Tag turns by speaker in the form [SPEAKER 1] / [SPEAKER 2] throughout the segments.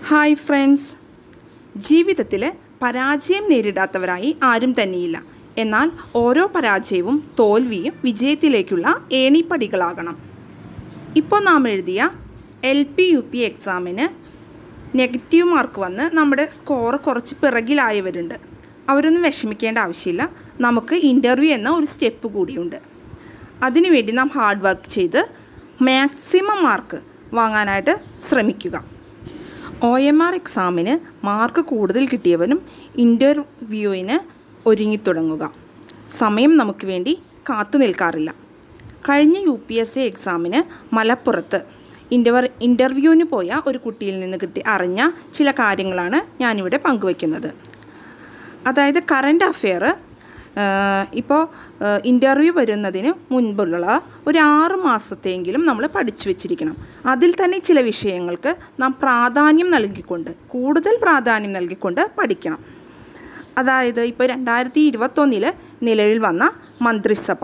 [SPEAKER 1] hi friends ജീവിതത്തിൽ പരാജയം നേരിടാത്തവരായി ആരും തന്നെയില്ല എന്നാൽ ഓരോ പരാജയവും തോൽവിയും വിജയത്തിലേക്കുള്ള ഏണിപ്പടികളാകണം ഇപ്പോൾ നാം എഴുതിയ എൽ പി യു പി എക്സാമിന് നെഗറ്റീവ് മാർക്ക് വന്ന് നമ്മുടെ സ്കോർ കുറച്ച് പിറകിലായവരുണ്ട് അവരൊന്നും വിഷമിക്കേണ്ട ആവശ്യമില്ല നമുക്ക് ഇൻ്റർവ്യൂ എന്ന ഒരു സ്റ്റെപ്പ് കൂടിയുണ്ട് അതിനുവേണ്ടി നാം ഹാർഡ് വർക്ക് ചെയ്ത് മാക്സിമം മാർക്ക് വാങ്ങാനായിട്ട് ശ്രമിക്കുക ഒ എം ആർ എക്സാമിന് മാർക്ക് കൂടുതൽ കിട്ടിയവനും ഇൻ്റർവ്യൂവിന് ഒരുങ്ങിത്തുടങ്ങുക സമയം നമുക്ക് വേണ്ടി കാത്തു നിൽക്കാറില്ല കഴിഞ്ഞ യു പി എസ് സി എക്സാമിന് മലപ്പുറത്ത് ഇൻ്റർ ഇൻ്റർവ്യൂവിന് പോയ ഒരു കുട്ടിയിൽ നിന്ന് കിട്ടി അറിഞ്ഞ ചില കാര്യങ്ങളാണ് ഞാനിവിടെ പങ്കുവയ്ക്കുന്നത് അതായത് കറണ്ട് അഫെയർ ഇപ്പോൾ ഇൻ്റർവ്യൂ വരുന്നതിന് മുൻപുള്ള ഒരു ആറ് മാസത്തെയെങ്കിലും നമ്മൾ പഠിച്ചു വെച്ചിരിക്കണം അതിൽ തന്നെ ചില വിഷയങ്ങൾക്ക് നാം പ്രാധാന്യം നൽകിക്കൊണ്ട് കൂടുതൽ പ്രാധാന്യം നൽകിക്കൊണ്ട് പഠിക്കണം അതായത് ഇപ്പോൾ രണ്ടായിരത്തി ഇരുപത്തൊന്നിൽ നിലവിൽ വന്ന മന്ത്രിസഭ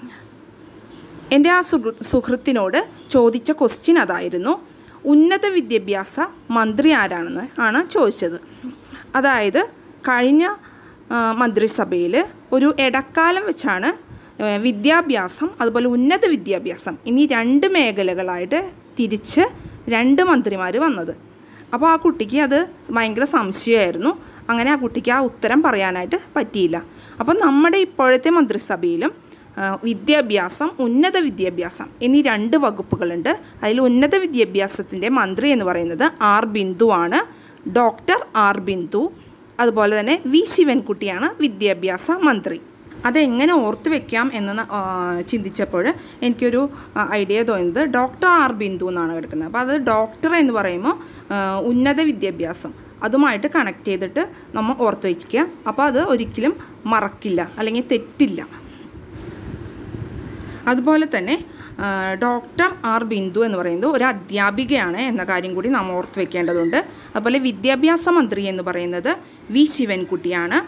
[SPEAKER 1] എൻ്റെ ആ സുഹൃ സുഹൃത്തിനോട് ചോദിച്ച ക്വസ്റ്റ്യൻ അതായിരുന്നു ഉന്നത വിദ്യാഭ്യാസ മന്ത്രി ആരാണെന്ന് ആണ് ചോദിച്ചത് അതായത് കഴിഞ്ഞ മന്ത്രിസഭയിൽ ഒരു ഇടക്കാലം വെച്ചാണ് വിദ്യാഭ്യാസം അതുപോലെ ഉന്നത വിദ്യാഭ്യാസം എന്നീ രണ്ട് മേഖലകളായിട്ട് തിരിച്ച് രണ്ട് മന്ത്രിമാർ വന്നത് അപ്പോൾ ആ കുട്ടിക്ക് അത് ഭയങ്കര സംശയമായിരുന്നു അങ്ങനെ ആ കുട്ടിക്ക് ആ ഉത്തരം പറയാനായിട്ട് പറ്റിയില്ല അപ്പം നമ്മുടെ ഇപ്പോഴത്തെ മന്ത്രിസഭയിലും വിദ്യാഭ്യാസം ഉന്നത വിദ്യാഭ്യാസം എന്നീ രണ്ട് വകുപ്പുകളുണ്ട് അതിൽ ഉന്നത വിദ്യാഭ്യാസത്തിൻ്റെ മന്ത്രി എന്ന് പറയുന്നത് ആർ ബിന്ദു ആണ് ഡോക്ടർ ആർ ബിന്ദു അതുപോലെ തന്നെ വി ശിവൻകുട്ടിയാണ് വിദ്യാഭ്യാസ മന്ത്രി അതെങ്ങനെ ഓർത്ത് വെക്കാം എന്ന് ചിന്തിച്ചപ്പോൾ എനിക്കൊരു ഐഡിയ തോന്നിയത് ഡോക്ടർ ആർ ബിന്ദു എന്നാണ് കിടക്കുന്നത് അപ്പോൾ അത് ഡോക്ടർ എന്ന് പറയുമ്പോൾ ഉന്നത വിദ്യാഭ്യാസം അതുമായിട്ട് കണക്ട് ചെയ്തിട്ട് നമ്മൾ ഓർത്ത് വയ്ക്കുക അപ്പോൾ അത് ഒരിക്കലും മറക്കില്ല അല്ലെങ്കിൽ തെറ്റില്ല അതുപോലെ തന്നെ ഡോക്ടർ ആർ ബിന്ദു എന്ന് പറയുന്നത് ഒരു അധ്യാപികയാണ് എന്ന കാര്യം കൂടി നാം ഓർത്ത് വെക്കേണ്ടതുണ്ട് അതുപോലെ വിദ്യാഭ്യാസ മന്ത്രി എന്ന് പറയുന്നത് വി ശിവൻകുട്ടിയാണ്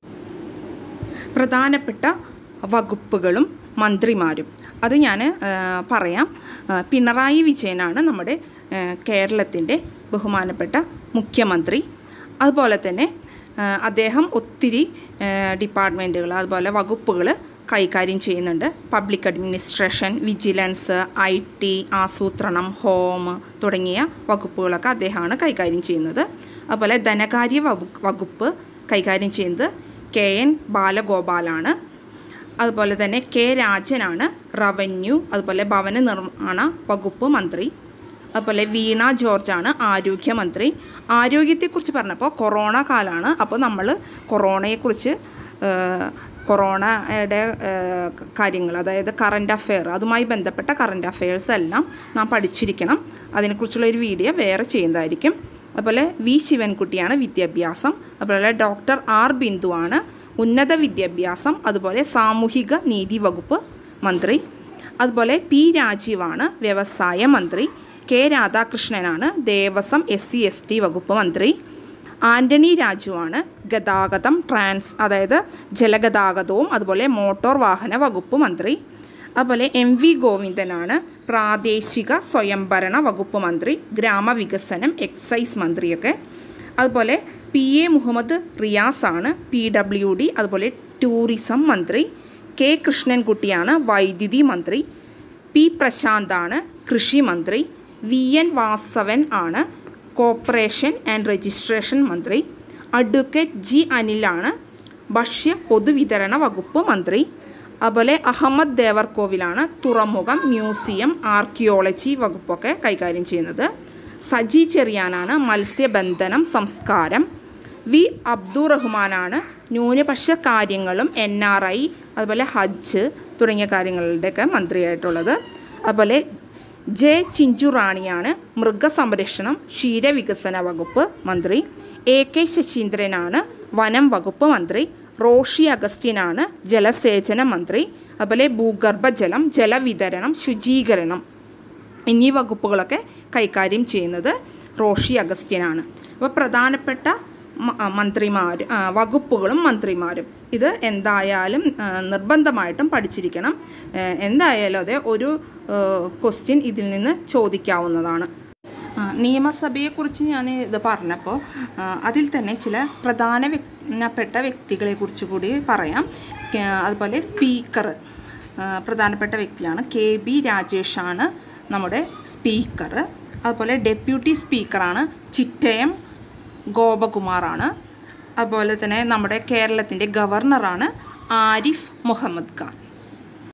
[SPEAKER 1] പ്രധാനപ്പെട്ട വകുപ്പുകളും മന്ത്രിമാരും അത് ഞാൻ പറയാം പിണറായി വിജയനാണ് നമ്മുടെ കേരളത്തിൻ്റെ ബഹുമാനപ്പെട്ട മുഖ്യമന്ത്രി അതുപോലെ തന്നെ അദ്ദേഹം ഒത്തിരി ഡിപ്പാർട്ട്മെൻറ്റുകൾ അതുപോലെ വകുപ്പുകൾ കൈകാര്യം ചെയ്യുന്നുണ്ട് public administration vigilance I T ആസൂത്രണം ഹോം തുടങ്ങിയ വകുപ്പുകളൊക്കെ അദ്ദേഹമാണ് കൈകാര്യം ചെയ്യുന്നത് അതുപോലെ ധനകാര്യ വകുപ്പ് കൈകാര്യം ചെയ്യുന്നത് കെ എൻ ബാലഗോപാലാണ് അതുപോലെ തന്നെ കെ രാജനാണ് റവന്യൂ അതുപോലെ ഭവന നിർമ്മാണ വകുപ്പ് മന്ത്രി അതുപോലെ വീണ ജോർജാണ് ആരോഗ്യമന്ത്രി ആരോഗ്യത്തെക്കുറിച്ച് പറഞ്ഞപ്പോൾ കൊറോണ കാലമാണ് അപ്പോൾ നമ്മൾ കൊറോണയെക്കുറിച്ച് കൊറോണയുടെ കാര്യങ്ങൾ അതായത് കറണ്ട് അഫെയർ അതുമായി ബന്ധപ്പെട്ട കറണ്ട് അഫെയർസ് എല്ലാം നാം പഠിച്ചിരിക്കണം അതിനെക്കുറിച്ചുള്ള ഒരു വീഡിയോ വേറെ ചെയ്യുന്നതായിരിക്കും അതുപോലെ വി ശിവൻകുട്ടിയാണ് വിദ്യാഭ്യാസം അതുപോലെ ഡോക്ടർ ആർ ബിന്ദുവാണ് ഉന്നത വിദ്യാഭ്യാസം അതുപോലെ സാമൂഹിക നീതി വകുപ്പ് മന്ത്രി അതുപോലെ പി രാജീവാണ് വ്യവസായ മന്ത്രി കെ രാധാകൃഷ്ണനാണ് Devaswom S C S T വകുപ്പ് മന്ത്രി ആൻ്റണി രാജുവാണ് ഗതാഗതം ട്രാൻസ് അതായത് ജലഗതാഗതവും അതുപോലെ മോട്ടോർ വാഹന വകുപ്പ് മന്ത്രി അതുപോലെ എം വി ഗോവിന്ദനാണ് പ്രാദേശിക സ്വയംഭരണ വകുപ്പ് മന്ത്രി ഗ്രാമവികസനം എക്സൈസ് മന്ത്രിയൊക്കെ അതുപോലെ പി എ മുഹമ്മദ് റിയാസ് ആണ് പി ഡബ്ല്യു ഡി അതുപോലെ ടൂറിസം മന്ത്രി കെ കൃഷ്ണൻകുട്ടിയാണ് വൈദ്യുതി മന്ത്രി പി പ്രശാന്താണ് കൃഷി മന്ത്രി വി എൻ വാസവൻ ആണ് കോർപ്പറേഷൻ ആൻഡ് രജിസ്ട്രേഷൻ മന്ത്രി അഡ്വക്കേറ്റ് ജി അനിലാണ് ഭക്ഷ്യ പൊതുവിതരണ വകുപ്പ് മന്ത്രി അതുപോലെ അഹമ്മദ് ദേവർകോവിലാണ് തുറമുഖം മ്യൂസിയം ആർക്കിയോളജി വകുപ്പൊക്കെ കൈകാര്യം ചെയ്യുന്നത് സജി ചെറിയാനാണ് മത്സ്യബന്ധനം സംസ്കാരം വി അബ്ദുറഹ്മാനാണ് ന്യൂനപക്ഷ കാര്യങ്ങളും എൻ ആർ ഐ അതുപോലെ ഹജ്ജ് തുടങ്ങിയ കാര്യങ്ങളുടെയൊക്കെ മന്ത്രിയായിട്ടുള്ളത് അതുപോലെ ജെ ചിഞ്ചുറാണിയാണ് മൃഗസംരക്ഷണം ക്ഷീരവികസന വകുപ്പ് മന്ത്രി എ കെ ശശീന്ദ്രനാണ് വനം വകുപ്പ് മന്ത്രി റോഷി അഗസ്റ്റിനാണ് ജലസേചന മന്ത്രി അതുപോലെ ഭൂഗർഭജലം ജലവിതരണം ശുചീകരണം എന്നീ വകുപ്പുകളൊക്കെ കൈകാര്യം ചെയ്യുന്നത് റോഷി അഗസ്റ്റിനാണ് അപ്പോൾ പ്രധാനപ്പെട്ട മന്ത്രിമാർ വകുപ്പുകളും മന്ത്രിമാരും ഇത് എന്തായാലും നിർബന്ധമായിട്ടും പഠിച്ചിരിക്കണം എന്തായാലും അതെ ഒരു ക്വസ്റ്റ്യൻ ഇതിൽ നിന്ന് ചോദിക്കാവുന്നതാണ് നിയമസഭയെക്കുറിച്ച് ഞാൻ ഇത് പറഞ്ഞപ്പോൾ ആ, അതിൽ തന്നെ ചില പ്രധാനപ്പെട്ട വ്യക്തികളെക്കുറിച്ച് കൂടി പറയാം കേ- അതുപോലെ സ്പീക്കർ പ്രധാനപ്പെട്ട വ്യക്തിയാണ് കെ ബി രാജേഷാണ് നമ്മുടെ സ്പീക്കർ അതുപോലെ ഡെപ്യൂട്ടി സ്പീക്കറാണ് ചിറ്റയം ഗോപകുമാറാണ് അതുപോലെ തന്നെ നമ്മുടെ കേരളത്തിൻ്റെ ഗവർണറാണ് ആരിഫ് മുഹമ്മദ് ഖാൻ